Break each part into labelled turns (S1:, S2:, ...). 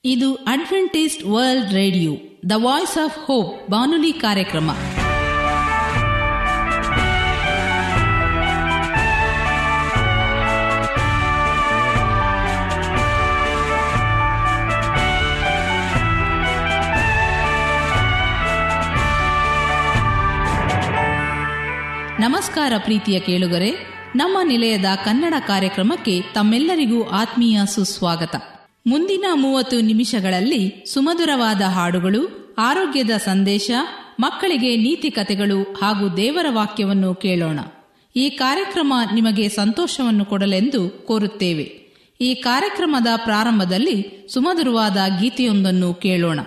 S1: ಇದು Adventist world radio the voice of hope ಬಾನುಲಿ ಕಾರ್ಯಕ್ರಮ ನಮಸ್ಕಾರ ಪ್ರೀತಿಯ ಕೇಳುಗರೆ ನಮ್ಮ ನಿಲಯದ ಕನ್ನಡ ಕಾರ್ಯಕ್ರಮಕ್ಕೆ ತಮ್ಮೆಲ್ಲರಿಗೂ ಆತ್ಮೀಯ ಸುಸ್ವಾಗತ ಮುಂದಿನ ಮೂವತ್ತು ನಿಮಿಷಗಳಲ್ಲಿ ಸುಮಧುರವಾದ ಹಾಡುಗಳು ಆರೋಗ್ಯದ ಸಂದೇಶ ಮಕ್ಕಳಿಗೆ ನೀತಿ ಕಥೆಗಳು ಹಾಗೂ ದೇವರ ವಾಕ್ಯವನ್ನು ಕೇಳೋಣ ಈ ಕಾರ್ಯಕ್ರಮ ನಿಮಗೆ ಸಂತೋಷವನ್ನು ಕೊಡಲೆಂದು ಕೋರುತ್ತೇವೆ ಈ ಕಾರ್ಯಕ್ರಮದ ಪ್ರಾರಂಭದಲ್ಲಿ ಸುಮಧುರವಾದ ಗೀತೆಯೊಂದನ್ನು ಕೇಳೋಣ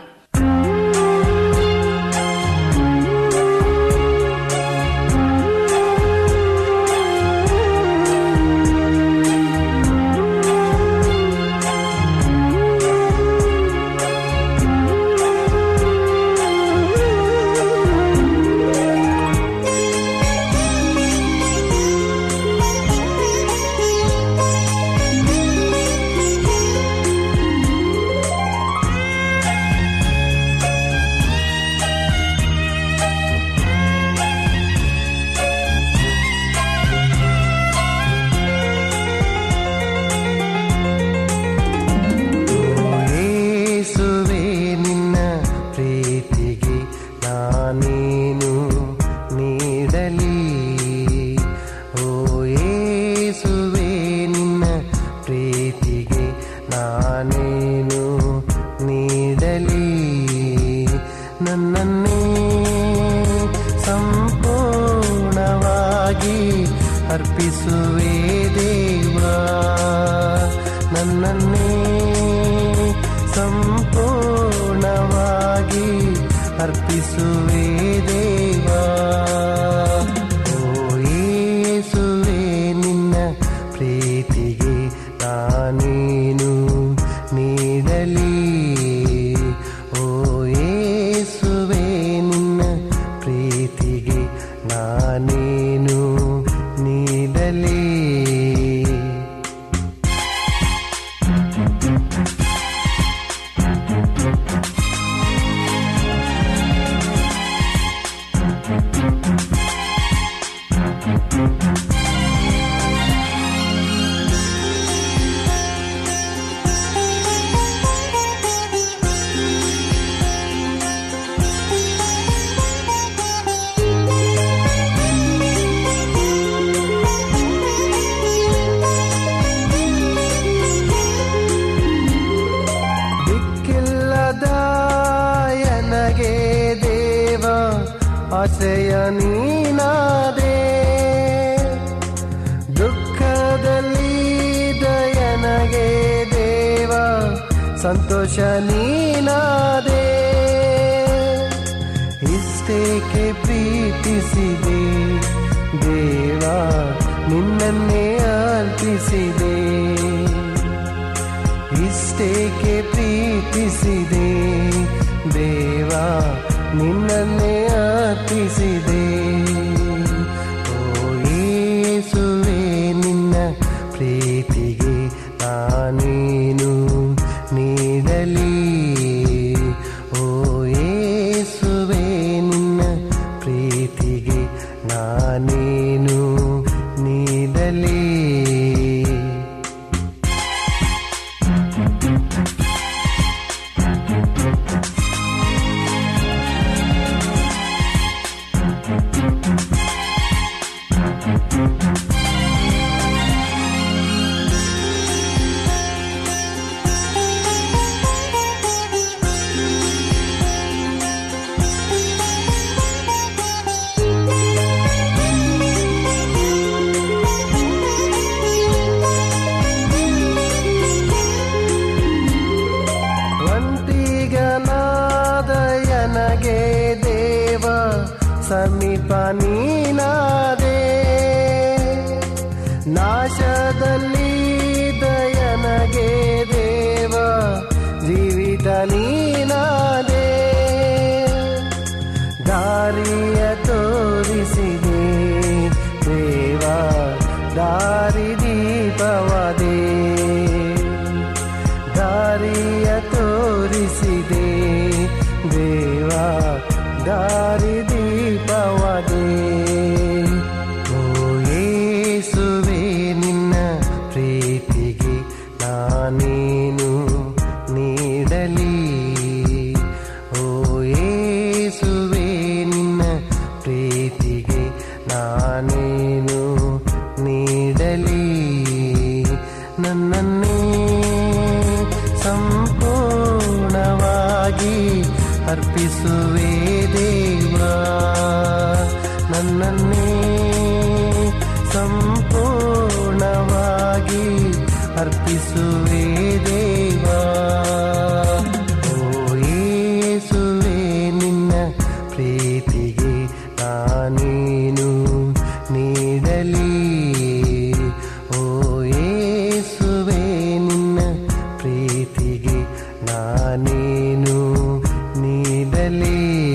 S2: ಯೇಸುವೆ ನಿನ್ನ ಪ್ರೀತಿಗೆ ನಾನೇನು ನೀಡಲಿ ಓ ಯೇಸುವೆ ನಿನ್ನ ಪ್ರೀತಿಗೆ ನಾನೇನು ನೀಡಲಿ ನನ್ನನ್ನೇ ಸಂಪೂರ್ಣವಾಗಿ ಅರ್ಪಿಸುವೆ ದೇವಾ ನನ್ನನ್ನೇ ಸಂಪೂರ್ಣವಾಗಿ ಅರ್ಪಿಸುವೆ ದೇವಾ ಓ ಯೇಸುವೆ ನಿನ್ನ ಪ್ರೀತಿಗೆ ನಾನೇನು ನೀಡಲಿ ಓ ಯೇಸುವೆ ನಿನ್ನ ಪ್ರೀತಿಗೆ ನಾನೇನು ನೀಡಲಿ ದಿಕ್ಕಿಲ್ಲದ ನನಗೆ ದೇವ ಆಸೆಯ ನೀನಾದೆ ದುಃಖದಲ್ಲಿ ದಯನಗೆ ದೇವ ಸಂತೋಷ ನೀನಾದೆ ಇಷ್ಟೇಕೆ ಪ್ರೀತಿಸಿದೆ ದೇವ ನಿನ್ನನ್ನೇ ಅರ್ಪಿಸಿದೆ ಇಷ್ಟೇಕೆ ಪ್ರೀತಿಸಿದೆ ದೇವ ನಿನ್ನನ್ನೇ ಅರ್ಪಿಸಿದೆ ಓ ಯೇಸುವೆ ನಿನ್ನ ಪ್ರೀತಿಗೆ ನಾನೇನು ನೀಡಲಿ ಓ ಯೇಸುವೆ ನಿನ್ನ ಪ್ರೀತಿಗೆ ನಾನೇನು ನೀಡಲಿ ಒಂಟಿಗನಾದಯನಗೆ ದೇವ ಸಮೀಪ ನೀನಾದೆ ನಾಶದಲ್ಲಿ ದಯನಗೆ ದೇವ ಜೀವಿತ ನೀನಾದೆ ದಾರಿಯ ತೋರಿಸಿದೆ ದೇವ ದಾರಿ ದೀಪವಾದೆ ದಾರಿಯ ತೋರಿಸಿದೆ ಸಂಪೂರ್ಣವಾಗಿ ಅರ್ಪಿಸುವೆ ದೇವಾ ನನ್ನನ್ನೇ ಸಂಪೂರ್ಣವಾಗಿ ಅರ್ಪಿಸುವೆ ದೇವಾ ಓ ಯೇಸುವೆ ನಿನ್ನ ಪ್ರೀತಿಗೆ ನಾನೇನು ನೀಡಲಿ ಓ ಯೇಸುವೆ ನಿನ್ನ ಪ್ರೀತಿಗೆ ನಾನೇನು ನೀಡಲಿ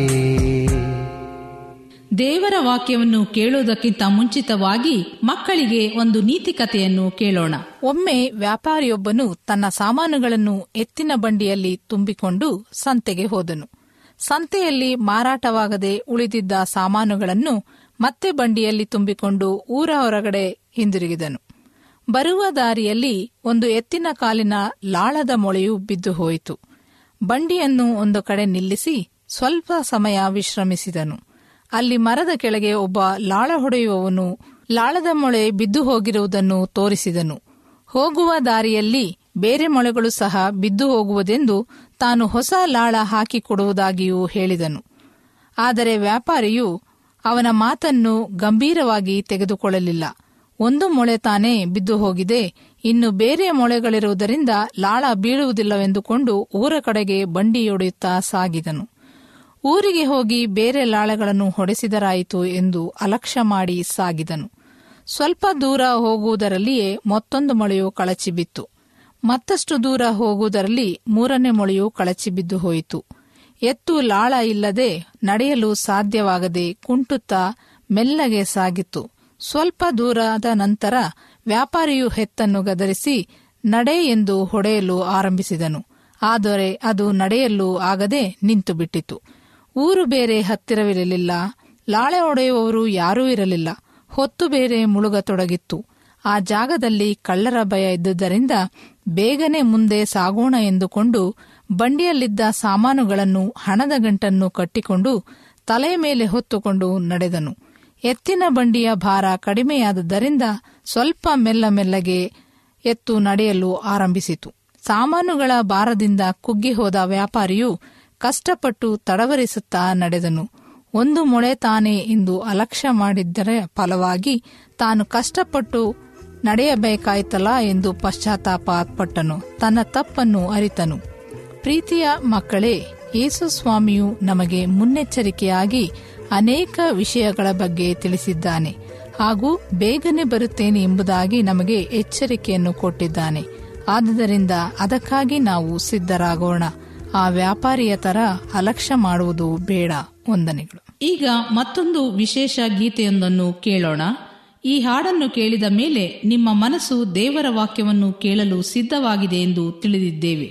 S1: ದೇವರ ವಾಕ್ಯವನ್ನು ಕೇಳುವುದಕ್ಕಿಂತ ಮುಂಚಿತವಾಗಿ ಮಕ್ಕಳಿಗೆ ಒಂದು ನೀತಿ ಕಥೆಯನ್ನು ಕೇಳೋಣ
S3: ಒಮ್ಮೆ ವ್ಯಾಪಾರಿಯೊಬ್ಬನು ತನ್ನ ಸಾಮಾನುಗಳನ್ನು ಎತ್ತಿನ ಬಂಡಿಯಲ್ಲಿ ತುಂಬಿಕೊಂಡು ಸಂತೆಗೆ ಹೋದನು ಸಂತೆಯಲ್ಲಿ ಮಾರಾಟವಾಗದೆ ಉಳಿದಿದ್ದ ಸಾಮಾನುಗಳನ್ನು ಮತ್ತೆ ಬಂಡಿಯಲ್ಲಿ ತುಂಬಿಕೊಂಡು ಊರ ಹೊರಗಡೆ ಹಿಂದಿರುಗಿದನು ಬರುವ ದಾರಿಯಲ್ಲಿ ಒಂದು ಎತ್ತಿನ ಕಾಲಿನ ಲಾಳದ ಮೊಳೆಯು ಬಿದ್ದು ಹೋಯಿತು ಬಂಡಿಯನ್ನು ಒಂದು ಕಡೆ ನಿಲ್ಲಿಸಿ ಸ್ವಲ್ಪ ಸಮಯ ವಿಶ್ರಮಿಸಿದನು ಅಲ್ಲಿ ಮರದ ಕೆಳಗೆ ಒಬ್ಬ ಲಾಳ ಹೊಡೆಯುವವನು ಲಾಳದ ಮೊಳೆ ಬಿದ್ದು ಹೋಗಿರುವುದನ್ನು ತೋರಿಸಿದನು ಹೋಗುವ ದಾರಿಯಲ್ಲಿ ಬೇರೆ ಮೊಳೆಗಳು ಸಹ ಬಿದ್ದು ಹೋಗುವುದೆಂದು ತಾನು ಹೊಸ ಲಾಳ ಹಾಕಿಕೊಡುವುದಾಗಿಯೂ ಹೇಳಿದನು ಆದರೆ ವ್ಯಾಪಾರಿಯು ಅವನ ಮಾತನ್ನು ಗಂಭೀರವಾಗಿ ತೆಗೆದುಕೊಳ್ಳಲಿಲ್ಲ ಒಂದು ಮೊಳೆ ತಾನೇ ಬಿದ್ದು ಹೋಗಿದೆ ಇನ್ನು ಬೇರೆ ಮೊಳೆಗಳಿರುವುದರಿಂದ ಲಾಳ ಬೀಳುವುದಿಲ್ಲವೆಂದುಕೊಂಡು ಊರ ಕಡೆಗೆ ಬಂಡಿಯೊಡೆಯುತ್ತಾ ಸಾಗಿದನು ಊರಿಗೆ ಹೋಗಿ ಬೇರೆ ಲಾಳಗಳನ್ನು ಹೊಡೆಸಿದರಾಯಿತು ಎಂದು ಅಲಕ್ಷ್ಯ ಮಾಡಿ ಸಾಗಿದನು ಸ್ವಲ್ಪ ದೂರ ಹೋಗುವುದರಲ್ಲಿಯೇ ಮತ್ತೊಂದು ಮೊಳೆಯು ಕಳಚಿ ಬಿತ್ತು ಮತ್ತಷ್ಟು ದೂರ ಹೋಗುವುದರಲ್ಲಿ ಮೂರನೇ ಮೊಳೆಯು ಕಳಚಿ ಬಿದ್ದು ಹೋಯಿತು ಎತ್ತು ಲಾಳ ಇಲ್ಲದೆ ನಡೆಯಲು ಸಾಧ್ಯವಾಗದೆ ಕುಂಟುತ್ತಾ ಮೆಲ್ಲಗೆ ಸಾಗಿತ್ತು ಸ್ವಲ್ಪ ದೂರದ ನಂತರ ವ್ಯಾಪಾರಿಯು ಹೆತ್ತನ್ನು ಗದರಿಸಿ ನಡೆ ಎಂದು ಹೊಡೆಯಲು ಆರಂಭಿಸಿದನು ಆದರೆ ಅದು ನಡೆಯಲು ಆಗದೆ ನಿಂತು ಬಿಟ್ಟಿತು ಊರು ಬೇರೆ ಹತ್ತಿರವಿರಲಿಲ್ಲ ಲಾಳೆ ಹೊಡೆಯುವವರು ಯಾರೂ ಇರಲಿಲ್ಲ ಹೊತ್ತು ಬೇರೆ ಮುಳುಗತೊಡಗಿತ್ತು ಆ ಜಾಗದಲ್ಲಿ ಕಳ್ಳರ ಭಯ ಇದ್ದುದರಿಂದ ಬೇಗನೆ ಮುಂದೆ ಸಾಗೋಣ ಎಂದುಕೊಂಡು ಬಂಡಿಯಲ್ಲಿದ್ದ ಸಾಮಾನುಗಳನ್ನು ಹಣದ ಗಂಟನ್ನು ಕಟ್ಟಿಕೊಂಡು ತಲೆಯ ಮೇಲೆ ಹೊತ್ತುಕೊಂಡು ನಡೆದನು ಎತ್ತಿನ ಬಂಡಿಯ ಭಾರ ಕಡಿಮೆಯಾದದ್ದರಿಂದ ಸ್ವಲ್ಪ ಮೆಲ್ಲ ಮೆಲ್ಲಗೆ ಎತ್ತು ನಡೆಯಲು ಆರಂಭಿಸಿತು ಸಾಮಾನುಗಳ ಭಾರದಿಂದ ಕುಗ್ಗಿ ಹೋದ ವ್ಯಾಪಾರಿಯು ಕಷ್ಟಪಟ್ಟು ತಡವರಿಸುತ್ತಾ ನಡೆದನು ಒಂದು ಮೊಳೆ ತಾನೆ ಎಂದು ಅಲಕ್ಷ್ಯ ಮಾಡಿದ್ದರ ಫಲವಾಗಿ ತಾನು ಕಷ್ಟಪಟ್ಟು ನಡೆಯಬೇಕಾಯ್ತಲ್ಲ ಎಂದು ಪಶ್ಚಾತ್ತಾಪ ಪಟ್ಟನು ತನ್ನ ತಪ್ಪನ್ನು ಅರಿತನು ಪ್ರೀತಿಯ ಮಕ್ಕಳೇ ಯೇಸು ಸ್ವಾಮಿಯು ನಮಗೆ ಮುನ್ನೆಚ್ಚರಿಕೆಯಾಗಿ ಅನೇಕ ವಿಷಯಗಳ ಬಗ್ಗೆ ತಿಳಿಸಿದ್ದಾನೆ ಹಾಗೂ ಬೇಗನೆ ಬರುತ್ತೇನೆ ಎಂಬುದಾಗಿ ನಮಗೆ ಎಚ್ಚರಿಕೆಯನ್ನು ಕೊಟ್ಟಿದ್ದಾನೆ ಆದುದರಿಂದ ಅದಕ್ಕಾಗಿ ನಾವು ಸಿದ್ಧರಾಗೋಣ ಆ ವ್ಯಾಪಾರಿಯ ತರ ಅಲಕ್ಷ್ಯ ಮಾಡುವುದು ಬೇಡ ವಂದನೆಗಳು
S1: ಈಗ ಮತ್ತೊಂದು ವಿಶೇಷ ಗೀತೆಯೊಂದನ್ನು ಕೇಳೋಣ ಈ ಹಾಡನ್ನು ಕೇಳಿದ ಮೇಲೆ ನಿಮ್ಮ ಮನಸ್ಸು ದೇವರ ವಾಕ್ಯವನ್ನು ಕೇಳಲು ಸಿದ್ಧವಾಗಿದೆ ಎಂದು ತಿಳಿದಿದ್ದೇವೆ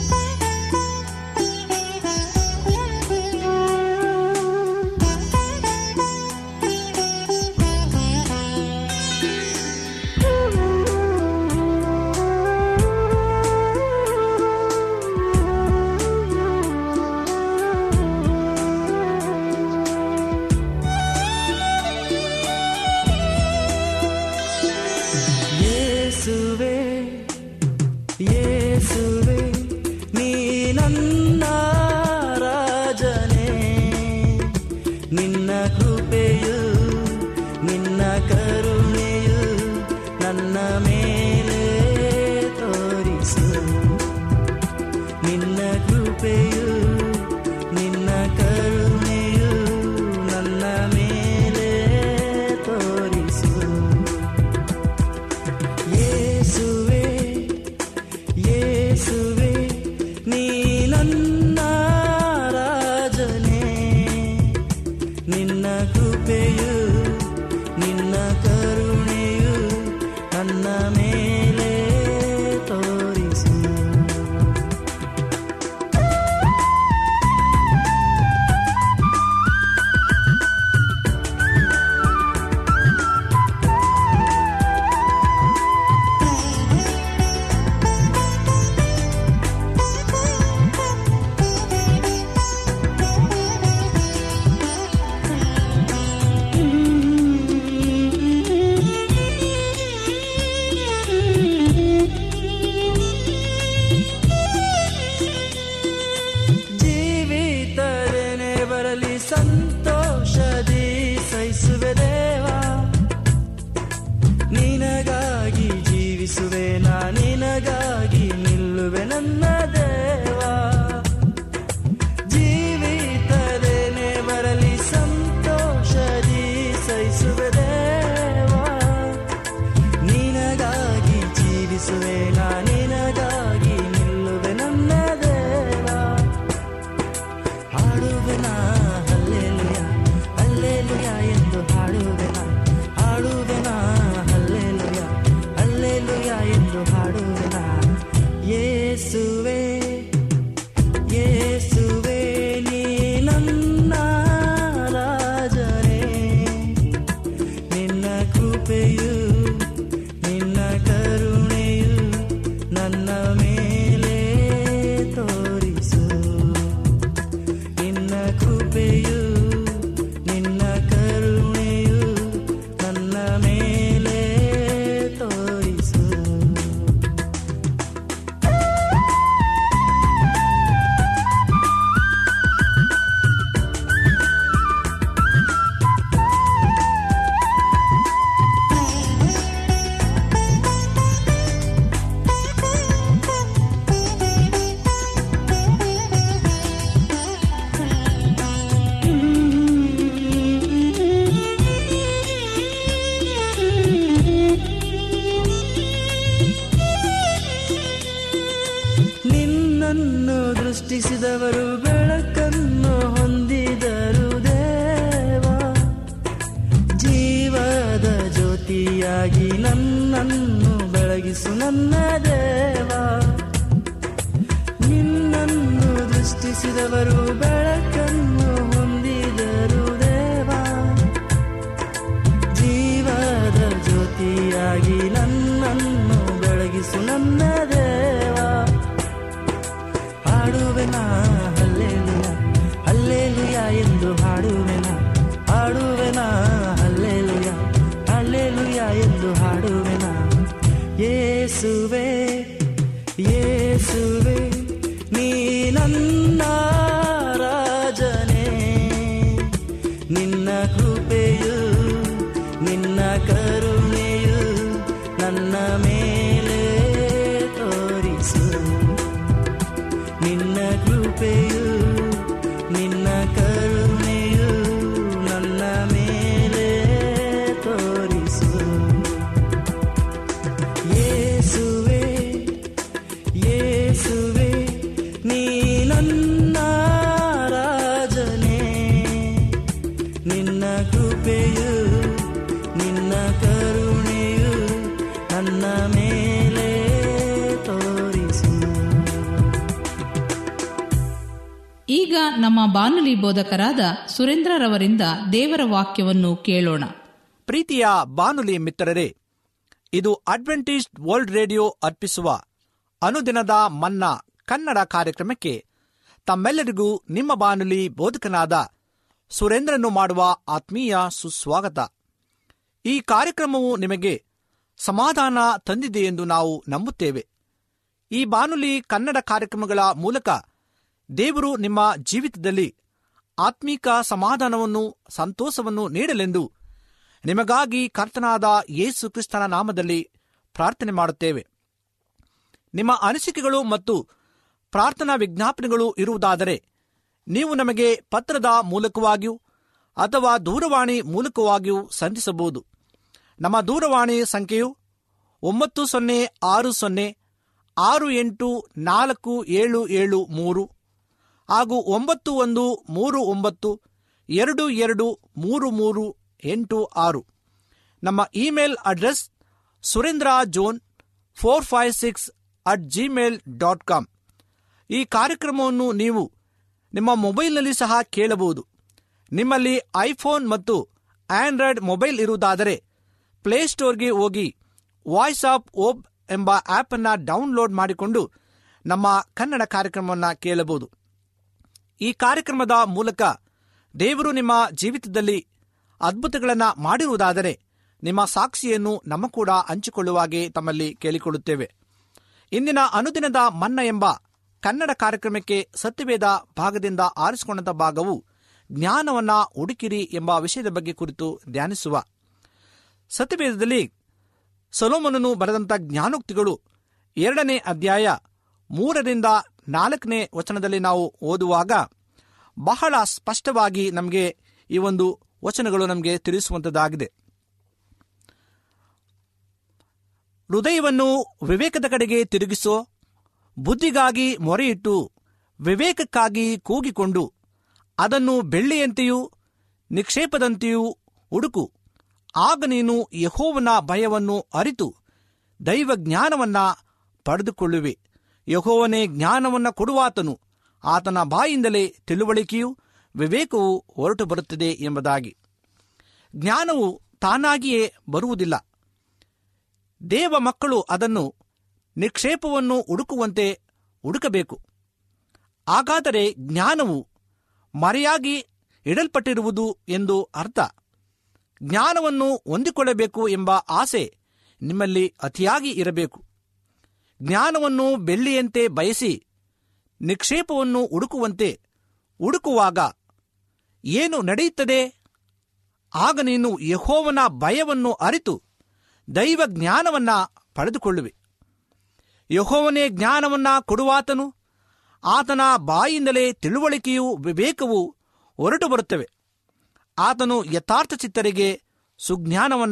S4: ಯೇಸುವೆ ಯೇಸುವೆ ನೀ ನನ್ನ ರಾಜನೇ ನಿನ್ನ ಕೃಪೆಯು ನಿನ್ನ ಕರುಣೆಯು ನನ್ನ ಮೇಲೆ ತೋರಿಸು ನಿನ್ನ ಕೃಪೆಯು ನಿನ್ನ ಕರುಣೆಯು ನನ್ನ ಮೇಲೆ ತೋರಿಸು ಯೇಸುವೆ ಯೇಸುವೆ ನೀ ನನ್ನ ರಾಜನೇ ನಿನ್ನ ಕೃಪೆಯು ನಿನ್ನ ಕರುಣೆಯು ನನ್ನ ಮೇಲೆ ತೋರಿಸು ನಿನ್ನನ್ನು ದೃಷ್ಟಿಸಿದವರು ಬೆಳಕನ್ನು ಹೊಂದಿದರು ದೇವ ಜೀವದ ಜ್ಯೋತಿಯಾಗಿ ನನ್ನನ್ನು ಬೆಳಗಿಸು ನನ್ನ ದೇವ ನಿನ್ನನ್ನು ದೃಷ್ಟಿಸಿದವರು ಬೆಳಕನ್ನು ಹೊಂದಿದರು ದೇವ ಜೀವದ ಜ್ಯೋತಿಯಾಗಿ ನನ್ನನ್ನು ಬೆಳಗಿಸು ನನ್ನ ದೇವ ಹಾಡುವೆನ ಹಲ್ಲೇಲುಯ ಹಲ್ಲೇಲುಯ ಎಂದು ಹಾಡುವೆನ ಹಾಡುವೆನ ಹಲ್ಲೇಲುಯ ಹಲ್ಲೇಲುಯ ಎಂದು ಹಾಡುವೆನ ಯೇಸುವೆ ಯೇಸುವೆ ನೀ ನನ್ನ ರಾಜನೇ ನಿನ್ನ ಕೃಪೆಯು ನಿನ್ನ ಕರುಣೆಯು ನನ್ನ ಮೇಲೆ ತೋರಿಸು ನಿನ್ನ ಕೃಪೆಯು ನಿನ್ನ ಕರುಣೆಯು ನನ್ನ ಮೇಲೆ ತೋರಿಸು ಯೇಸುವೆ ಯೇಸುವೆ ನೀ ನನ್ನ ರಾಜನೇ ನಿನ್ನ ಕೃಪೆಯು ನಿನ್ನ ಕರುಣೆಯು ನನ್ನ ಮೇಲೆ ತೋರಿಸು
S1: ಈಗ ನಮ್ಮ ಬಾನುಲಿ ಬೋಧಕರಾದ ಸುರೇಂದ್ರರವರಿಂದ ದೇವರ ವಾಕ್ಯವನ್ನು ಕೇಳೋಣ
S5: ಪ್ರೀತಿಯ ಬಾನುಲಿ ಮಿತ್ರರೇ ಇದು ಅಡ್ವೆಂಟಿಸ್ಟ್ ವರ್ಲ್ಡ್ ರೇಡಿಯೋ ಅರ್ಪಿಸುವ ಅನುದಿನದ ಮನ್ನಾ ಕನ್ನಡ ಕಾರ್ಯಕ್ರಮಕ್ಕೆ ತಮ್ಮೆಲ್ಲರಿಗೂ ನಿಮ್ಮ ಬಾನುಲಿ ಬೋಧಕನಾದ ಸುರೇಂದ್ರನು ಮಾಡುವ ಆತ್ಮೀಯ ಸುಸ್ವಾಗತ ಈ ಕಾರ್ಯಕ್ರಮವು ನಿಮಗೆ ಸಮಾಧಾನ ತಂದಿದೆ ಎಂದು ನಾವು ನಂಬುತ್ತೇವೆ ಈ ಬಾನುಲಿ ಕನ್ನಡ ಕಾರ್ಯಕ್ರಮಗಳ ಮೂಲಕ ದೇವರು ನಿಮ್ಮ ಜೀವಿತದಲ್ಲಿ ಆತ್ಮೀಕ ಸಮಾಧಾನವನ್ನು ಸಂತೋಷವನ್ನು ನೀಡಲೆಂದು ನಿಮಗಾಗಿ ಕರ್ತನಾದ ಯೇಸು ಕ್ರಿಸ್ತನ ನಾಮದಲ್ಲಿ ಪ್ರಾರ್ಥನೆ ಮಾಡುತ್ತೇವೆ ನಿಮ್ಮ ಅನಿಸಿಕೆಗಳು ಮತ್ತು ಪ್ರಾರ್ಥನಾ ವಿಜ್ಞಾಪನೆಗಳು ಇರುವುದಾದರೆ ನೀವು ನಮಗೆ ಪತ್ರದ ಮೂಲಕವಾಗಿಯೂ ಅಥವಾ ದೂರವಾಣಿ ಮೂಲಕವಾಗಿಯೂ ಸಂಧಿಸಬಹುದು ನಮ್ಮ ದೂರವಾಣಿ ಸಂಖ್ಯೆಯು ಒಂಬತ್ತು ಸೊನ್ನೆ ಆರು ಸೊನ್ನೆ ಆರು ಎಂಟು ನಾಲ್ಕು ಏಳು ಏಳು ಮೂರು ಹಾಗೂ ಒಂಬತ್ತು ಒಂದು ಮೂರು ಒಂಬತ್ತು ಎರಡು ಎರಡು ಮೂರು ಮೂರು ಎಂಟು ಆರು ನಮ್ಮ email address Surendra John four five six at Gmail dot com ಈ ಕಾರ್ಯಕ್ರಮವನ್ನು ನೀವು ನಿಮ್ಮ ಮೊಬೈಲ್ನಲ್ಲಿ ಸಹ ಕೇಳಬಹುದು ನಿಮ್ಮಲ್ಲಿ ಐಫೋನ್ ಮತ್ತು ಆಂಡ್ರಾಯ್ಡ್ ಮೊಬೈಲ್ ಇರುವುದಾದರೆ ಪ್ಲೇಸ್ಟೋರ್ಗೆ ಹೋಗಿ ವಾಯ್ಸ್ ಆಫ್ ಓಬ್ ಎಂಬ ಆ್ಯಪನ್ನು ಡೌನ್ಲೋಡ್ ಮಾಡಿಕೊಂಡು ನಮ್ಮ ಕನ್ನಡ ಕಾರ್ಯಕ್ರಮವನ್ನು ಕೇಳಬಹುದು ಈ ಕಾರ್ಯಕ್ರಮದ ಮೂಲಕ ದೇವರು ನಿಮ್ಮ ಜೀವಿತದಲ್ಲಿ ಅದ್ಭುತಗಳನ್ನು ಮಾಡಿರುವುದಾದರೆ ನಿಮ್ಮ ಸಾಕ್ಷಿಯನ್ನು ನಮ್ಮ ಕೂಡ ಹಂಚಿಕೊಳ್ಳುವಾಗೆ ತಮ್ಮಲ್ಲಿ ಕೇಳಿಕೊಳ್ಳುತ್ತೇವೆ ಇಂದಿನ ಅನುದಿನದ ಮನ್ನ ಎಂಬ ಕನ್ನಡ ಕಾರ್ಯಕ್ರಮಕ್ಕೆ ಸತ್ಯವೇದ ಭಾಗದಿಂದ ಆರಿಸಿಕೊಂಡಂತ ಭಾಗವು ಜ್ಞಾನವನ್ನ ಹುಡುಕಿರಿ ಎಂಬ ವಿಷಯದ ಬಗ್ಗೆ ಕುರಿತು ಧ್ಯಾನಿಸುವ ಸತ್ಯವೇದದಲ್ಲಿ ಸೊಲೋಮನನು ಬರೆದಂಥ ಜ್ಞಾನೋಕ್ತಿಗಳು ಎರಡನೇ ಅಧ್ಯಾಯ ಮೂರರಿಂದ ನಾಲ್ಕನೇ ವಚನದಲ್ಲಿ ನಾವು ಓದುವಾಗ ಬಹಳ ಸ್ಪಷ್ಟವಾಗಿ ನಮಗೆ ಈ ಒಂದು ವಚನಗಳು ನಮಗೆ ತಿಳಿಸುವಂಥದ್ದಾಗಿದೆ ಹೃದಯವನ್ನು ವಿವೇಕದ ಕಡೆಗೆ ತಿರುಗಿಸೋ ಬುದ್ಧಿಗಾಗಿ ಮೊರೆಯಿಟ್ಟು ವಿವೇಕಕ್ಕಾಗಿ ಕೂಗಿಕೊಂಡು ಅದನ್ನು ಬೆಳ್ಳಿಯಂತೆಯೂ ನಿಕ್ಷೇಪದಂತೆಯೂ ಹುಡುಕು ಆಗ ನೀನು ಯಹೋವನ ಭಯವನ್ನು ಅರಿತು ದೈವ ಜ್ಞಾನವನ್ನ ಪಡೆದುಕೊಳ್ಳುವೆ ಯಹೋವನೇ ಜ್ಞಾನವನ್ನ ಕೊಡುವಾತನು ಆತನ ಬಾಯಿಂದಲೇ ತಿಳುವಳಿಕೆಯು ವಿವೇಕವು ಹೊರಟು ಬರುತ್ತದೆ ಎಂಬುದಾಗಿ ಜ್ಞಾನವು ತಾನಾಗಿಯೇ ಬರುವುದಿಲ್ಲ ದೇವ ಮಕ್ಕಳು ಅದನ್ನು ನಿಕ್ಷೇಪವನ್ನು ಹುಡುಕುವಂತೆ ಹುಡುಕಬೇಕು ಹಾಗಾದರೆ ಜ್ಞಾನವು ಮರೆಯಾಗಿ ಇಡಲ್ಪಟ್ಟಿರುವುದು ಎಂದು ಅರ್ಥ ಜ್ಞಾನವನ್ನು ಹೊಂದಿಕೊಳ್ಳಬೇಕು ಎಂಬ ಆಸೆ ನಿಮ್ಮಲ್ಲಿ ಅತಿಯಾಗಿ ಇರಬೇಕು ಜ್ಞಾನವನ್ನು ಬೆಳ್ಳಿಯಂತೆ ಬಯಸಿ ನಿಕ್ಷೇಪವನ್ನು ಹುಡುಕುವಂತೆ ಹುಡುಕುವಾಗ ಏನು ನಡೆಯುತ್ತದೆ ಆಗ ನೀನು ಯಹೋವನ ಭಯವನ್ನು ಅರಿತು ದೈವ ಜ್ಞಾನವನ್ನ ಪಡೆದುಕೊಳ್ಳುವೆ ಯಹೋವನೇ ಜ್ಞಾನವನ್ನ ಕೊಡುವಾತನು ಆತನ ಬಾಯಿಂದಲೇ ತಿಳುವಳಿಕೆಯೂ ವಿವೇಕವು ಹೊರಟು ಬರುತ್ತವೆ ಆತನು ಯಥಾರ್ಥ ಚಿತ್ತರಿಗೆ ಸುಜ್ಞಾನವನ್ನ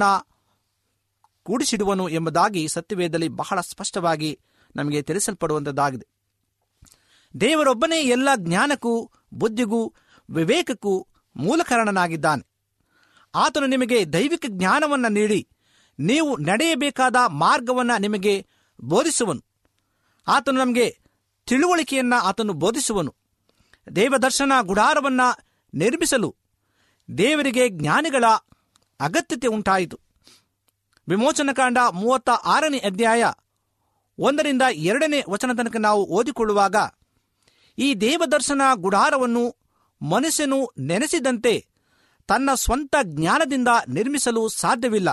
S5: ಕೂಡಿಸಿಡುವನು ಎಂಬುದಾಗಿ ಸತ್ಯವೇದದಲ್ಲಿ ಬಹಳ ಸ್ಪಷ್ಟವಾಗಿ ನಮಗೆ ತಿಳಿಸಲ್ಪಡುವಂಥದ್ದಾಗಿದೆ ದೇವರೊಬ್ಬನೇ ಎಲ್ಲ ಜ್ಞಾನಕ್ಕೂ ಬುದ್ಧಿಗೂ ವಿವೇಕಕ್ಕೂ ಮೂಲ ಕಾರಣನಾಗಿದ್ದಾನೆ ಆತನು ನಿಮಗೆ ದೈವಿಕ ಜ್ಞಾನವನ್ನು ನೀಡಿ ನೀವು ನಡೆಯಬೇಕಾದ ಮಾರ್ಗವನ್ನು ನಿಮಗೆ ಬೋಧಿಸುವನು ಆತನು ನಮಗೆ ತಿಳುವಳಿಕೆಯನ್ನು ಆತನು ಬೋಧಿಸುವನು ದೇವದರ್ಶನ ಗುಡಾರವನ್ನು ನಿರ್ಮಿಸಲು ದೇವರಿಗೆ ಜ್ಞಾನಿಗಳ ಅಗತ್ಯತೆ ಉಂಟಾಯಿತು ವಿಮೋಚನಕಾಂಡ ಮೂವತ್ತ ಆರನೇ ಅಧ್ಯಾಯ ಒಂದರಿಂದ ಎರಡನೇ ವಚನ ತನಕ ನಾವು ಓದಿಕೊಳ್ಳುವಾಗ ಈ ದೇವದರ್ಶನ ಗುಡಾರವನ್ನು ಮನುಷ್ಯನು ನೆನೆಸಿದಂತೆ ತನ್ನ ಸ್ವಂತ ಜ್ಞಾನದಿಂದ ನಿರ್ಮಿಸಲು ಸಾಧ್ಯವಿಲ್ಲ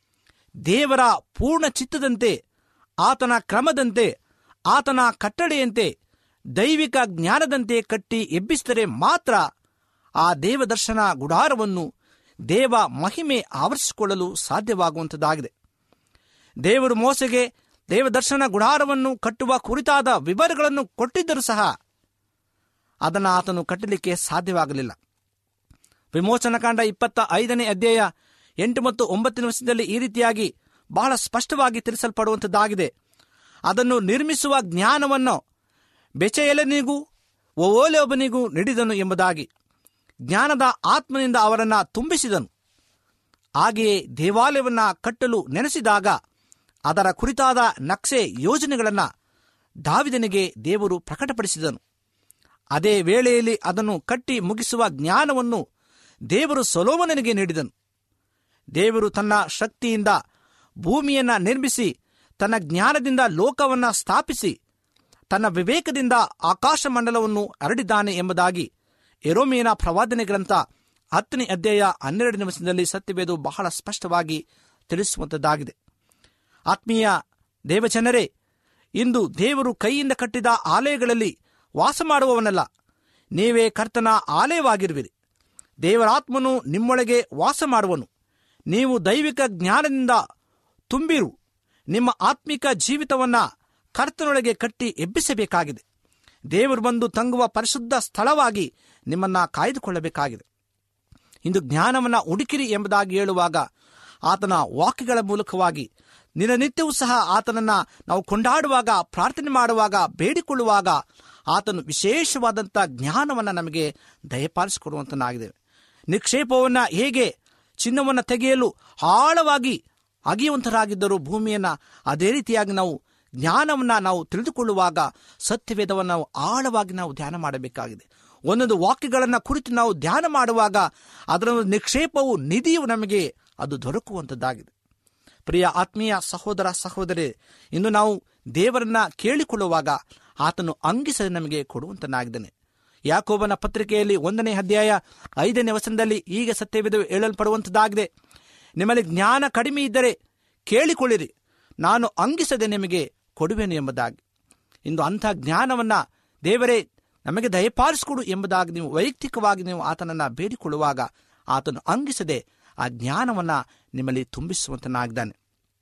S5: ದೇವರ ಪೂರ್ಣ ಚಿತ್ತದಂತೆ ಆತನ ಕ್ರಮದಂತೆ ಆತನ ಕಟ್ಟಳೆಯಂತೆ ದೈವಿಕ ಜ್ಞಾನದಂತೆ ಕಟ್ಟಿ ಎಬ್ಬಿಸಿದರೆ ಮಾತ್ರ ಆ ದೇವದರ್ಶನ ಗುಡಾರವನ್ನು ದೇವ ಮಹಿಮೆ ಆವರಿಸಿಕೊಳ್ಳಲು ಸಾಧ್ಯವಾಗುವಂಥದ್ದಾಗಿದೆ ದೇವರು ಮೋಸೆಗೆ ದೇವದರ್ಶನ ಗುಡಾರವನ್ನು ಕಟ್ಟುವ ಕುರಿತಾದ ವಿವರಗಳನ್ನು ಕೊಟ್ಟಿದ್ದರೂ ಸಹ ಅದನ್ನು ಆತನು ಕಟ್ಟಲಿಕ್ಕೆ ಸಾಧ್ಯವಾಗಲಿಲ್ಲ ವಿಮೋಚನಕಾಂಡ ಇಪ್ಪತ್ತ ಐದನೇ ಅಧ್ಯಾಯ ಎಂಟು ಮತ್ತು ಒಂಬತ್ತನೇ ವರ್ಷದಲ್ಲಿ ಈ ರೀತಿಯಾಗಿ ಬಹಳ ಸ್ಪಷ್ಟವಾಗಿ ತಿಳಿಸಲ್ಪಡುವಂಥದ್ದಾಗಿದೆ ಅದನ್ನು ನಿರ್ಮಿಸುವ ಜ್ಞಾನವನ್ನು ಬೆಚೆಯಲನಿಗೂ ಒವೋಲೊಬ್ಬನಿಗೂ ನೀಡಿದನು ಎಂಬುದಾಗಿ ಜ್ಞಾನದ ಆತ್ಮನಿಂದ ಅವರನ್ನು ತುಂಬಿಸಿದನು ಹಾಗೆಯೇ ದೇವಾಲಯವನ್ನು ಕಟ್ಟಲು ನೆನೆಸಿದಾಗ ಅದರ ಕುರಿತಾದ ನಕ್ಷೆ ಯೋಜನೆಗಳನ್ನು ದಾವಿದನಿಗೆ ದೇವರು ಪ್ರಕಟಪಡಿಸಿದನು ಅದೇ ವೇಳೆಯಲ್ಲಿ ಅದನ್ನು ಕಟ್ಟಿ ಮುಗಿಸುವ ಜ್ಞಾನವನ್ನು ದೇವರು ಸೊಲೋಮನನಿಗೆ ನೀಡಿದನು ದೇವರು ತನ್ನ ಶಕ್ತಿಯಿಂದ ಭೂಮಿಯನ್ನು ನಿರ್ಮಿಸಿ ತನ್ನ ಜ್ಞಾನದಿಂದ ಲೋಕವನ್ನು ಸ್ಥಾಪಿಸಿ ತನ್ನ ವಿವೇಕದಿಂದ ಆಕಾಶ ಮಂಡಲವನ್ನು ಹರಡಿದ್ದಾನೆ ಎಂಬುದಾಗಿ ಎರೋಮಿಯನ ಪ್ರವಾದನೆ ಗ್ರಂಥ ಹತ್ತನೇ ಅಧ್ಯಾಯ ಹನ್ನೆರಡನೇ ವರ್ಷದಲ್ಲಿ ಸತ್ಯವೇದು ಬಹಳ ಸ್ಪಷ್ಟವಾಗಿ ತಿಳಿಸುವಂಥದ್ದಾಗಿದೆ ಆತ್ಮೀಯ ದೇವಜನರೇ ಇಂದು ದೇವರು ಕೈಯಿಂದ ಕಟ್ಟಿದ ಆಲಯಗಳಲ್ಲಿ ವಾಸ ಮಾಡುವವನಲ್ಲ ನೀವೇ ಕರ್ತನ ಆಲಯವಾಗಿರುವಿರಿ ದೇವರಾತ್ಮನು ನಿಮ್ಮೊಳಗೆ ವಾಸ ಮಾಡುವನು ನೀವು ದೈವಿಕ ಜ್ಞಾನದಿಂದ ತುಂಬಿರು ನಿಮ್ಮ ಆತ್ಮಿಕ ಜೀವಿತವನ್ನು ಕರ್ತನೊಳಗೆ ಕಟ್ಟಿ ಎಬ್ಬಿಸಬೇಕಾಗಿದೆ ದೇವರು ಬಂದು ತಂಗುವ ಪರಿಶುದ್ಧ ಸ್ಥಳವಾಗಿ ನಿಮ್ಮನ್ನ ಕಾಯ್ದುಕೊಳ್ಳಬೇಕಾಗಿದೆ ಇಂದು ಜ್ಞಾನವನ್ನು ಹುಡುಕಿರಿ ಎಂಬುದಾಗಿ ಹೇಳುವಾಗ ಆತನ ವಾಕ್ಯಗಳ ಮೂಲಕವಾಗಿ ದಿನನಿತ್ಯವೂ ಸಹ ಆತನನ್ನ ನಾವು ಕೊಂಡಾಡುವಾಗ ಪ್ರಾರ್ಥನೆ ಮಾಡುವಾಗ ಬೇಡಿಕೊಳ್ಳುವಾಗ ಆತನು ವಿಶೇಷವಾದಂಥ ಜ್ಞಾನವನ್ನು ನಮಗೆ ದಯಪಾಲಿಸಿಕೊಡುವಂತನಾಗಿದೆ ನಿಕ್ಷೇಪವನ್ನು ಹೇಗೆ ಚಿನ್ನವನ್ನು ತೆಗೆಯಲು ಆಳವಾಗಿ ಅಗೆಯುವಂತರಾಗಿದ್ದರು ಭೂಮಿಯನ್ನು ಅದೇ ರೀತಿಯಾಗಿ ನಾವು ಜ್ಞಾನವನ್ನು ನಾವು ತಿಳಿದುಕೊಳ್ಳುವಾಗ ಸತ್ಯವೇದವನ್ನು ನಾವು ಆಳವಾಗಿ ನಾವು ಧ್ಯಾನ ಮಾಡಬೇಕಾಗಿದೆ ಒಂದೊಂದು ವಾಕ್ಯಗಳನ್ನು ಕುರಿತು ನಾವು ಧ್ಯಾನ ಮಾಡುವಾಗ ಅದರ ಒಂದು ನಿಕ್ಷೇಪವು ನಿಧಿಯು ನಮಗೆ ಅದು ದೊರಕುವಂಥದ್ದಾಗಿದೆ ಪ್ರಿಯ ಆತ್ಮೀಯ ಸಹೋದರ ಸಹೋದರಿ ಇಂದು ನಾವು ದೇವರನ್ನ ಕೇಳಿಕೊಳ್ಳುವಾಗ ಆತನು ಅಂಗಿಸದೆ ನಮಗೆ ಕೊಡುವಂತನಾಗಿದ್ದಾನೆ ಯಾಕೋಬನ ಪತ್ರಿಕೆಯಲ್ಲಿ ಒಂದನೇ ಅಧ್ಯಾಯ ಐದನೇ ವಚನದಲ್ಲಿ ಈಗ ಸತ್ಯವಿದ ಹೇಳಲ್ಪಡುವಂಥದ್ದಾಗಿದೆ ನಿಮ್ಮಲ್ಲಿ ಜ್ಞಾನ ಕಡಿಮೆ ಇದ್ದರೆ ಕೇಳಿಕೊಳ್ಳಿರಿ ನಾನು ಅಂಗಿಸದೆ ನಿಮಗೆ ಕೊಡುವೆನು ಎಂಬುದಾಗಿ ಇಂದು ಅಂಥ ಜ್ಞಾನವನ್ನು ದೇವರೇ ನಮಗೆ ದಯಪಾಲಿಸಿಕೊಡು ಎಂಬುದಾಗಿ ನೀವು ವೈಯಕ್ತಿಕವಾಗಿ ನೀವು ಆತನನ್ನು ಬೇಡಿಕೊಳ್ಳುವಾಗ ಆತನು ಅಂಗಿಸದೆ ಆ ಜ್ಞಾನವನ್ನು ನಿಮ್ಮಲ್ಲಿ ತುಂಬಿಸುವಂತನಾಗಿದ್ದಾನೆ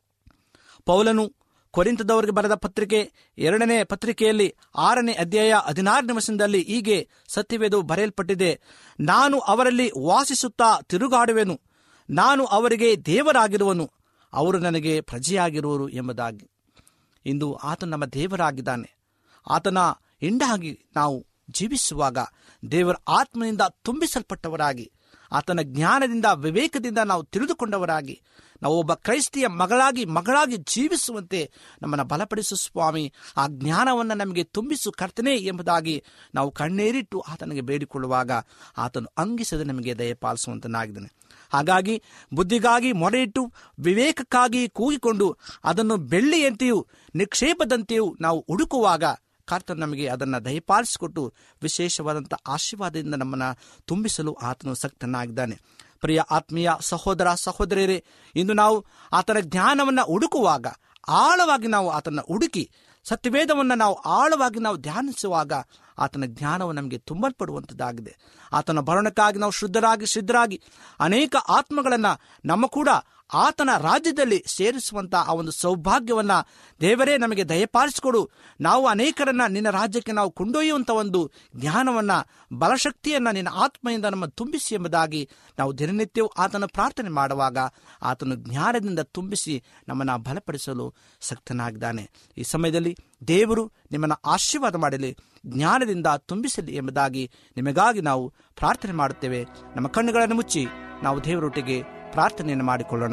S5: ಪೌಲನು ಕೊರಿಂತದವರಿಗೆ ಬರೆದ ಪತ್ರಿಕೆ ಎರಡನೇ ಪತ್ರಿಕೆಯಲ್ಲಿ ಆರನೇ ಅಧ್ಯಾಯ ಹದಿನಾರನೇ ವರ್ಷದಲ್ಲಿ ಹೀಗೆ ಸತ್ಯವೇದು ಬರೆಯಲ್ಪಟ್ಟಿದೆ ನಾನು ಅವರಲ್ಲಿ ವಾಸಿಸುತ್ತಾ ತಿರುಗಾಡುವೆನು ನಾನು ಅವರಿಗೆ ದೇವರಾಗಿರುವನು ಅವರು ನನಗೆ ಪ್ರಜೆಯಾಗಿರುವರು ಎಂಬುದಾಗಿ ಇಂದು ಆತನು ನಮ್ಮ ದೇವರಾಗಿದ್ದಾನೆ ಆತನ ಹಿಂಡಾಗಿ ನಾವು ಜೀವಿಸುವಾಗ ದೇವರ ಆತ್ಮನಿಂದ ತುಂಬಿಸಲ್ಪಟ್ಟವರಾಗಿ ಆತನ ಜ್ಞಾನದಿಂದ ವಿವೇಕದಿಂದ ನಾವು ತಿಳಿದುಕೊಂಡವರಾಗಿ ನಾವು ಒಬ್ಬ ಕ್ರೈಸ್ತಿಯ ಮಗಳಾಗಿ ಮಗಳಾಗಿ ಜೀವಿಸುವಂತೆ ನಮ್ಮನ್ನು ಬಲಪಡಿಸು ಸ್ವಾಮಿ ಆ ಜ್ಞಾನವನ್ನು ನಮಗೆ ತುಂಬಿಸು ಕರ್ತನೆ ಎಂಬುದಾಗಿ ನಾವು ಕಣ್ಣೇರಿಟ್ಟು ಆತನಿಗೆ ಬೇಡಿಕೊಳ್ಳುವಾಗ ಆತನು ಅಂಗಿಸದೆ ನಮಗೆ ದಯಪಾಲಿಸುವಂತನಾಗಿದ್ದಾನೆ ಹಾಗಾಗಿ ಬುದ್ಧಿಗಾಗಿ ಮೊರೆಯಿಟ್ಟು ವಿವೇಕಕ್ಕಾಗಿ ಕೂಗಿಕೊಂಡು ಅದನ್ನು ಬೆಳ್ಳಿಯಂತೆಯೂ ನಿಕ್ಷೇಪದಂತೆಯೂ ನಾವು ಹುಡುಕುವಾಗ ಕರ್ತನು ನಮಗೆ ಅದನ್ನು ದಯಪಾಲಿಸಿಕೊಟ್ಟು ವಿಶೇಷವಾದಂಥ ಆಶೀರ್ವಾದದಿಂದ ನಮ್ಮನ್ನು ತುಂಬಿಸಲು ಆತನು ಸಕ್ತನಾಗಿದ್ದಾನೆ ಪ್ರಿಯ ಆತ್ಮೀಯ ಸಹೋದರ ಸಹೋದರಿಯರೇ ಇಂದು ನಾವು ಆತನ ಜ್ಞಾನವನ್ನು ಹುಡುಕುವಾಗ ಆಳವಾಗಿ ನಾವು ಆತನ ಹುಡುಕಿ ಸತ್ಯವೇದವನ್ನು ನಾವು ಆಳವಾಗಿ ನಾವು ಧ್ಯಾನಿಸುವಾಗ ಆತನ ಜ್ಞಾನವು ನಮಗೆ ತುಂಬಲ್ಪಡುವಂಥದ್ದಾಗಿದೆ ಆತನ ಭರಣಕ್ಕಾಗಿ ನಾವು ಶುದ್ಧರಾಗಿ ಸಿದ್ಧರಾಗಿ ಅನೇಕ ಆತ್ಮಗಳನ್ನು ನಮ್ಮ ಕೂಡ ಆತನ ರಾಜ್ಯದಲ್ಲಿ ಸೇರಿಸುವಂತ ಆ ಒಂದು ಸೌಭಾಗ್ಯವನ್ನ ದೇವರೇ ನಮಗೆ ದಯಪಾಲಿಸಿಕೊಡು ನಾವು ಅನೇಕರನ್ನ ನಿನ್ನ ರಾಜ್ಯಕ್ಕೆ ನಾವು ಕೊಂಡೊಯ್ಯುವಂತ ಒಂದು ಜ್ಞಾನವನ್ನ ಬಲಶಕ್ತಿಯನ್ನ ನಿನ್ನ ಆತ್ಮೆಯಿಂದ ನಮ್ಮ ತುಂಬಿಸಿ ಎಂಬುದಾಗಿ ನಾವು ದಿನನಿತ್ಯವೂ ಆತನ ಪ್ರಾರ್ಥನೆ ಮಾಡುವಾಗ ಆತನು ಜ್ಞಾನದಿಂದ ತುಂಬಿಸಿ ನಮ್ಮನ್ನು ಬಲಪಡಿಸಲು ಶಕ್ತನಾಗಿದ್ದಾನೆ ಈ ಸಮಯದಲ್ಲಿ ದೇವರು ನಿಮ್ಮನ್ನು ಆಶೀರ್ವಾದ ಮಾಡಲಿ ಜ್ಞಾನದಿಂದ ತುಂಬಿಸಲಿ ಎಂಬುದಾಗಿ ನಿಮಗಾಗಿ ನಾವು ಪ್ರಾರ್ಥನೆ ಮಾಡುತ್ತೇವೆ ನಮ್ಮ ಕಣ್ಣುಗಳನ್ನು ಮುಚ್ಚಿ ನಾವು ದೇವರೊಟ್ಟಿಗೆ ಪ್ರಾರ್ಥನೆಯನ್ನು ಮಾಡಿಕೊಳ್ಳೋಣ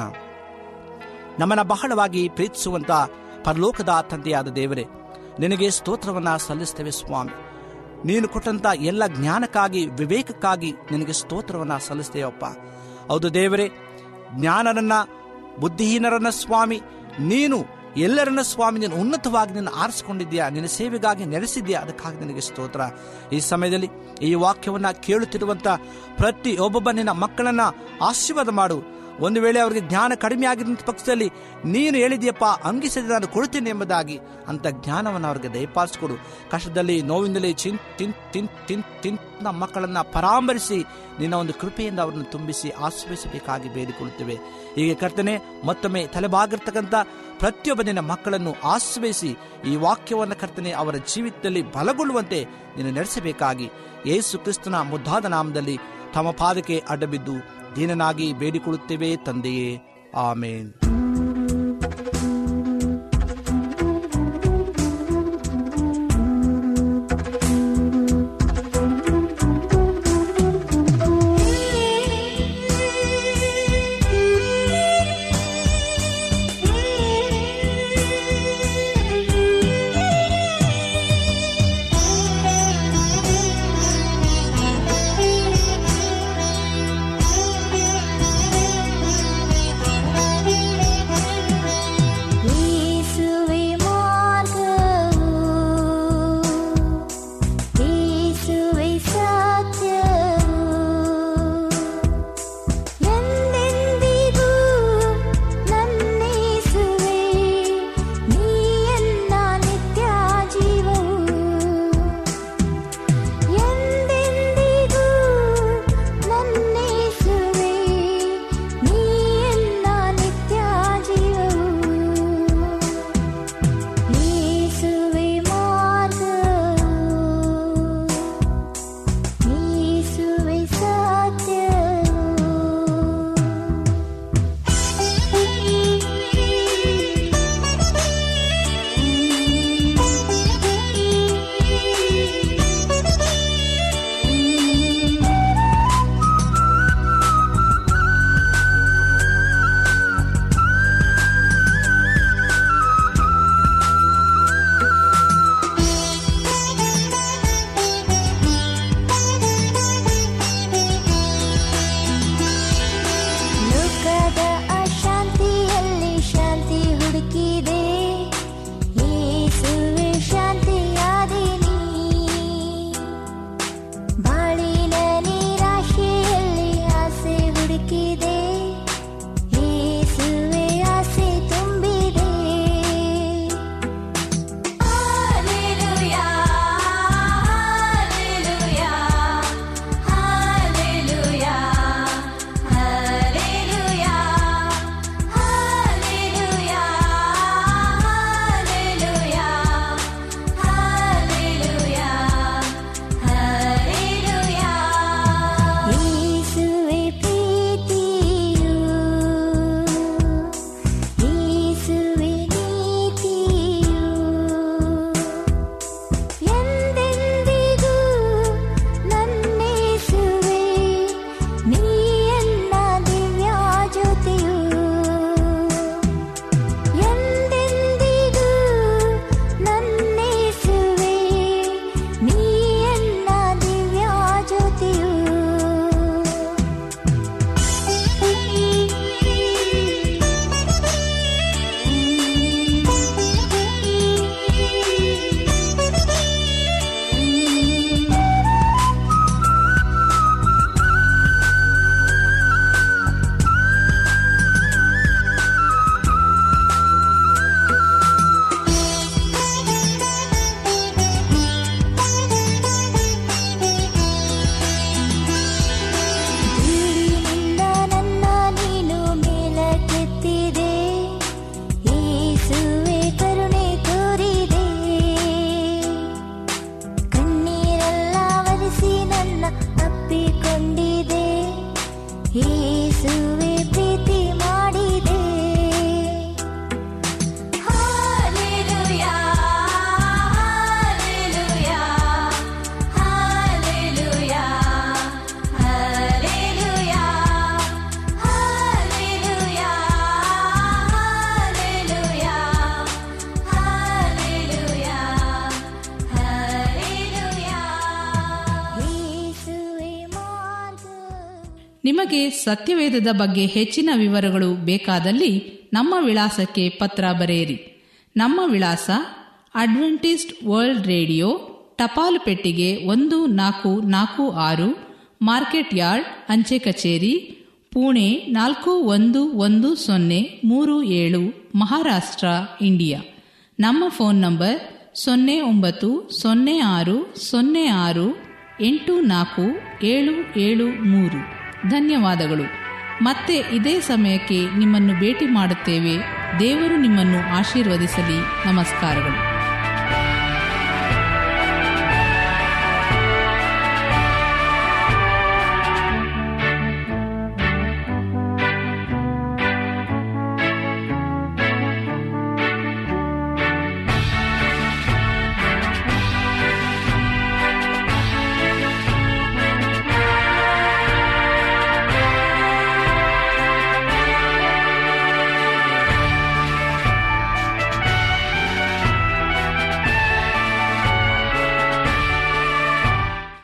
S5: ನಮ್ಮನ್ನ ಬಹಳವಾಗಿ ಪ್ರೀತಿಸುವಂತ ಪರಲೋಕದ ತಂದೆಯಾದ ದೇವರೇ ನಿನಗೆ ಸ್ತೋತ್ರವನ್ನ ಸಲ್ಲಿಸ್ತೇವೆ ಸ್ವಾಮಿ ನೀನು ಕೊಟ್ಟಂತ ಎಲ್ಲ ಜ್ಞಾನಕ್ಕಾಗಿ ವಿವೇಕಕ್ಕಾಗಿ ನಿನಗೆ ಸ್ತೋತ್ರವನ್ನ ಸಲ್ಲಿಸ್ತೇವಪ್ಪ ಹೌದು ದೇವರೇ ಜ್ಞಾನರನ್ನ ಬುದ್ಧಿಹೀನರನ್ನ ಸ್ವಾಮಿ ನೀನು ಎಲ್ಲರನ್ನ ಸ್ವಾಮಿ ನೀನು ಉನ್ನತವಾಗಿ ನಿನ್ನ ಆರಿಸಿಕೊಂಡಿದ್ಯಾ ನಿನ್ನ ಸೇವೆಗಾಗಿ ನೆಲೆಸಿದ್ಯಾ ಅದಕ್ಕಾಗಿ ನಿನಗೆ ಸ್ತೋತ್ರ ಈ ಸಮಯದಲ್ಲಿ ಈ ವಾಕ್ಯವನ್ನ ಕೇಳುತ್ತಿರುವಂತ ಪ್ರತಿ ಒಬ್ಬೊಬ್ಬ ನಿನ್ನ ಮಕ್ಕಳನ್ನ ಆಶೀರ್ವಾದ ಮಾಡು ಒಂದು ವೇಳೆ ಅವರಿಗೆ ಜ್ಞಾನ ಕಡಿಮೆ ಆಗಿದ್ದ ಪಕ್ಷದಲ್ಲಿ ನೀನು ಹೇಳಿದ್ಯಪ್ಪ ಅಂಗಿಸದೆ ನಾನು ಕೊಡ್ತೀನಿ ಎಂಬುದಾಗಿ ಅಂತ ಜ್ಞಾನವನ್ನು ಅವರಿಗೆ ದಯಪಾಲಿಸಿಕೊಡು ಕಷ್ಟದಲ್ಲಿ ನೋವಿನಲ್ಲಿ ಚಿನ್ ತಿನ್ ತಿನ್ ತಿನ್ ತಿನ್ ಮಕ್ಕಳನ್ನ ಪರಾಮರಿಸಿ ನಿನ್ನ ಒಂದು ಕೃಪೆಯಿಂದ ಅವರನ್ನು ತುಂಬಿಸಿ ಆಶ್ರಯಿಸಬೇಕಾಗಿ ಬೇಡಿಕೊಳ್ಳುತ್ತೇವೆ ಹೀಗೆ ಕರ್ತನೆ ಮತ್ತೊಮ್ಮೆ ತಲೆಬಾಗಿರ್ತಕ್ಕಂಥ ಪ್ರತಿಯೊಬ್ಬ ನಿನ್ನ ಮಕ್ಕಳನ್ನು ಆಶ್ರಯಿಸಿ ಈ ವಾಕ್ಯವನ್ನು ಕರ್ತನೆ ಅವರ ಜೀವಿತದಲ್ಲಿ ಬಲಗೊಳ್ಳುವಂತೆ ನೀನು ನಡೆಸಬೇಕಾಗಿ ಯೇಸು ಕ್ರಿಸ್ತನ ಮುದ್ದಾದ ನಾಮದಲ್ಲಿ ತಮ್ಮ ಪಾದಕ್ಕೆ ಅಡ್ಡಬಿದ್ದು ದೀನನಾಗಿ ಬೇಡಿಕೊಳ್ಳುತ್ತೇವೆ ತಂದೆಯೇ ಆಮೇನ್
S6: Thank you.
S1: ನಿಮಗೆ ಸತ್ಯವೇದದ ಬಗ್ಗೆ ಹೆಚ್ಚಿನ ವಿವರಗಳು ಬೇಕಾದಲ್ಲಿ ನಮ್ಮ ವಿಳಾಸಕ್ಕೆ ಪತ್ರ ಬರೆಯಿರಿ ನಮ್ಮ ವಿಳಾಸ ಅಡ್ವೆಂಟಿಸ್ಟ್ ವರ್ಲ್ಡ್ ರೇಡಿಯೋ ಟಪಾಲು ಪೆಟ್ಟಿಗೆ ಒಂದು ನಾಲ್ಕು ನಾಲ್ಕು ಆರು ಮಾರ್ಕೆಟ್ ಯಾರ್ಡ್ ಅಂಚೆ ಕಚೇರಿ ಪುಣೆ ನಾಲ್ಕು ಒಂದು ಒಂದು ಸೊನ್ನೆ ಮೂರು ಏಳು ಮಹಾರಾಷ್ಟ್ರ ಇಂಡಿಯಾ ನಮ್ಮ ಫೋನ್ ನಂಬರ್ ಸೊನ್ನೆ ಒಂಬತ್ತು ಸೊನ್ನೆ ಆರು ಸೊನ್ನೆ ಆರು ಎಂಟು ನಾಲ್ಕು ಏಳು ಏಳು ಮೂರು ಧನ್ಯವಾದಗಳು ಮತ್ತೆ ಇದೇ ಸಮಯಕ್ಕೆ ನಿಮ್ಮನ್ನು ಭೇಟಿ ಮಾಡುತ್ತೇವೆ ದೇವರು ನಿಮ್ಮನ್ನು ಆಶೀರ್ವದಿಸಲಿ ನಮಸ್ಕಾರಗಳು